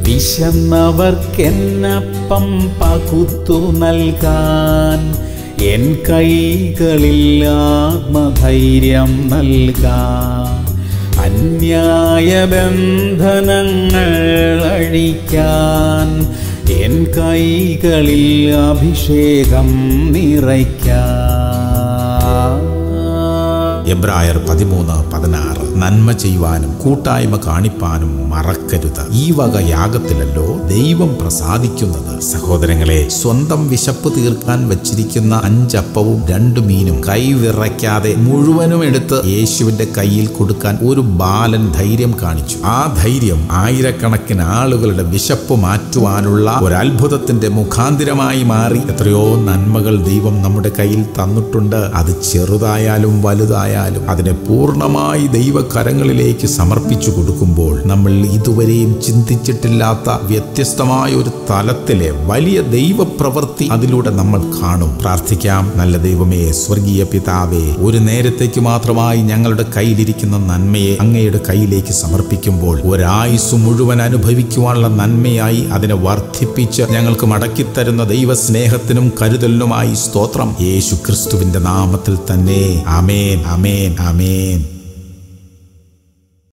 വിശന്നവർക്കെന്നപ്പം പകുത്തു നൽകാൻ എൻ കൈകളിൽ ആത്മധൈര്യം നൽകാൻ അന്യായ ബന്ധനങ്ങൾ അഴിക്കാൻ എൻ കൈകളിൽ അഭിഷേകം നിറയ്ക്കാൻ എബ്രായർ പതിമൂന്ന് പതിനാറ് നന്മ ചെയ്യുവാനും കൂട്ടായ്മ കാണിപ്പാനും മറക്കരുത് ഈ വക യാഗത്തിലല്ലോ ദൈവം പ്രസാദിക്കുന്നത് സഹോദരങ്ങളെ സ്വന്തം വിശപ്പ് തീർക്കാൻ വച്ചിരിക്കുന്ന അഞ്ചപ്പവും രണ്ടു മീനും കൈവിറയ്ക്കാതെ മുഴുവനും എടുത്ത് യേശുവിന്റെ കയ്യിൽ കൊടുക്കാൻ ഒരു ബാലൻ ധൈര്യം കാണിച്ചു ആ ധൈര്യം ആയിരക്കണക്കിന് ആളുകളുടെ വിശപ്പ് മാറ്റുവാനുള്ള ഒരു അത്ഭുതത്തിന്റെ മുഖാന്തിരമായി മാറി എത്രയോ നന്മകൾ ദൈവം നമ്മുടെ കയ്യിൽ തന്നിട്ടുണ്ട് അത് ചെറുതായാലും വലുതായാലും അതിനെ പൂർണ്ണമായി ദൈവകരങ്ങളിലേക്ക് സമർപ്പിച്ചു കൊടുക്കുമ്പോൾ നമ്മൾ ഇതുവരെയും ചിന്തിച്ചിട്ടില്ലാത്ത വ്യത്യസ്തമായ ഒരു തലത്തിലെ വലിയ ദൈവപ്രവൃത്തി അതിലൂടെ നമ്മൾ കാണും പ്രാർത്ഥിക്കാം നല്ല ദൈവമേ സ്വർഗീയ പിതാവേ ഒരു നേരത്തേക്ക് മാത്രമായി ഞങ്ങളുടെ കയ്യിലിരിക്കുന്ന നന്മയെ അങ്ങയുടെ കയ്യിലേക്ക് സമർപ്പിക്കുമ്പോൾ ഒരായുസ് മുഴുവൻ അനുഭവിക്കുവാനുള്ള നന്മയായി അതിനെ വർദ്ധിപ്പിച്ച് ഞങ്ങൾക്ക് മടക്കിത്തരുന്ന ദൈവസ്നേഹത്തിനും കരുതലിനുമായി സ്തോത്രം യേശു ക്രിസ്തുവിന്റെ നാമത്തിൽ തന്നെ അമേൻ അമേൻ അമേൻ